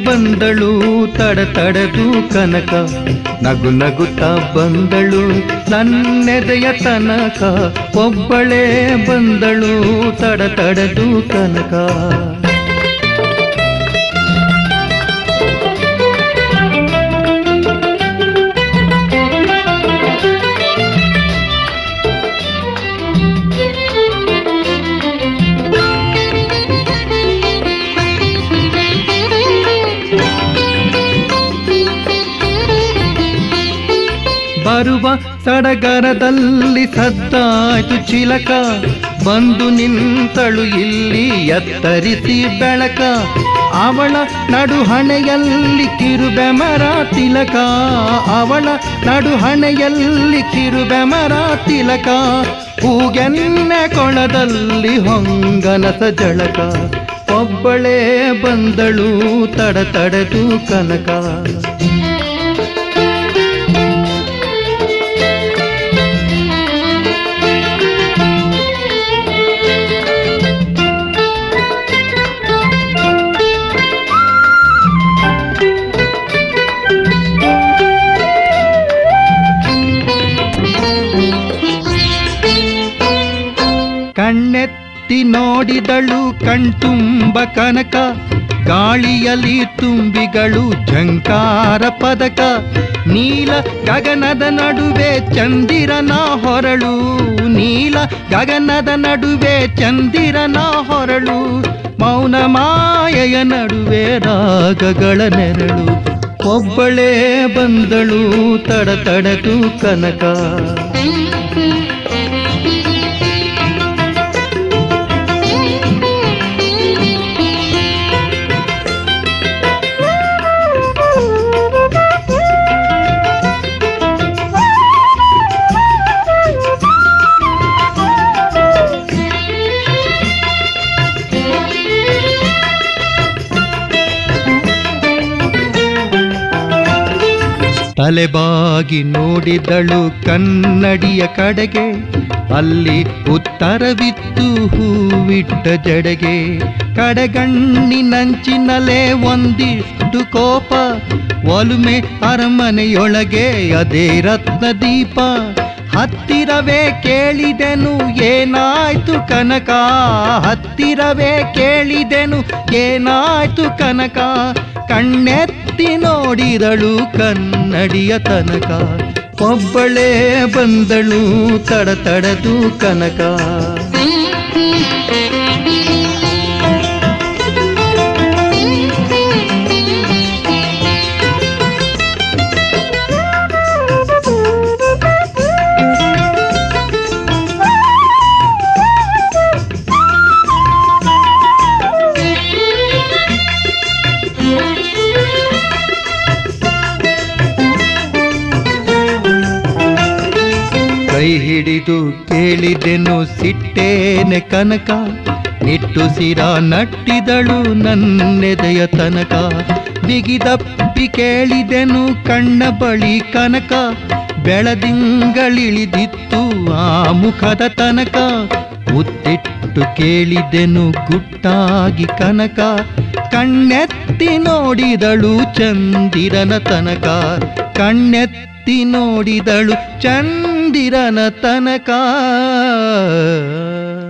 ಬಂದಳು ತಡ ತಡೆದು ಕನಕ ನಗು ನಗುತ್ತ ಬಂದಳು ನನ್ನೆದೆಯ ತನಕ ಒಬ್ಬಳೇ ಬಂದಳು ತಡ ತಡೆದು ಕನಕ ಬರುವ ಸಡಗರದಲ್ಲಿ ಸದ್ದಾಯ್ತು ಚಿಲಕ ಬಂದು ನಿಂತಳು ಇಲ್ಲಿ ಎತ್ತರಿಸಿ ಬೆಳಕ ಅವಳ ನಡುಹಣೆಯಲ್ಲಿ ಕಿರುಬೆಮರ ತಿಲಕ ಅವಳ ನಡುಹಣೆಯಲ್ಲಿ ಕಿರುಬೆಮರ ತಿಲಕ ಹೂಗೆನ್ನೆ ಕೊಳದಲ್ಲಿ ಹೊಂಗನಸ ಜಳಕ ಒಬ್ಬಳೇ ಬಂದಳು ತಡ ತಡೆದು ಕನಕ ಕಣ್ಣೆತ್ತಿ ನೋಡಿದಳು ಕಣ್ತುಂಬ ಕನಕ ಗಾಳಿಯಲ್ಲಿ ತುಂಬಿಗಳು ಝಂಕಾರ ಪದಕ ನೀಲ ಗಗನದ ನಡುವೆ ಚಂದಿರನ ಹೊರಳು ನೀಲ ಗಗನದ ನಡುವೆ ಚಂದಿರನ ಹೊರಳು ಮೌನ ಮಾಯೆಯ ನಡುವೆ ರಾಗಗಳ ನೆರಳು ಒಬ್ಬಳೇ ಬಂದಳು ತಡ ತಡೆದು ಕನಕ ತಲೆಬಾಗಿ ನೋಡಿದಳು ಕನ್ನಡಿಯ ಕಡೆಗೆ ಅಲ್ಲಿ ಉತ್ತರವಿತ್ತು ಹೂವಿಟ್ಟ ಜಡೆಗೆ ಕಡೆಗಣ್ಣಿನಂಚಿನಲೇ ಒಂದಿಷ್ಟು ಕೋಪ ಒಲುಮೆ ಅರಮನೆಯೊಳಗೆ ಅದೇ ರತ್ನ ದೀಪ ಹತ್ತಿರವೇ ಕೇಳಿದೆನು ಏನಾಯ್ತು ಕನಕ ಹತ್ತಿರವೇ ಕೇಳಿದೆನು ಏನಾಯ್ತು ಕನಕ ಕಣ್ಣೆತ್ತಿ ನೋಡಿದಳು ಕನ್ನಡಿಯ ತನಕ ಒಬ್ಬಳೇ ಬಂದಳು ತಡ ತಡೆದು ಕನಕ ಕೈ ಹಿಡಿದು ಕೇಳಿದೆನು ಸಿಟ್ಟೇನೆ ಕನಕ ನಿಟ್ಟುಸಿರ ನಟ್ಟಿದಳು ನನ್ನೆದೆಯ ತನಕ ಬಿಗಿದಪ್ಪಿ ಕೇಳಿದೆನು ಕಣ್ಣ ಬಳಿ ಕನಕ ಬೆಳದಿಂಗಳಿಳಿದಿತ್ತು ಆ ಮುಖದ ತನಕ ಮುತ್ತಿಟ್ಟು ಕೇಳಿದೆನು ಗುಟ್ಟಾಗಿ ಕನಕ ಕಣ್ಣೆತ್ತಿ ನೋಡಿದಳು ಚಂದಿರನ ತನಕ ಕಣ್ಣೆತ್ತಿ ನೋಡಿದಳು ಚಂದಿರನ ತನಕ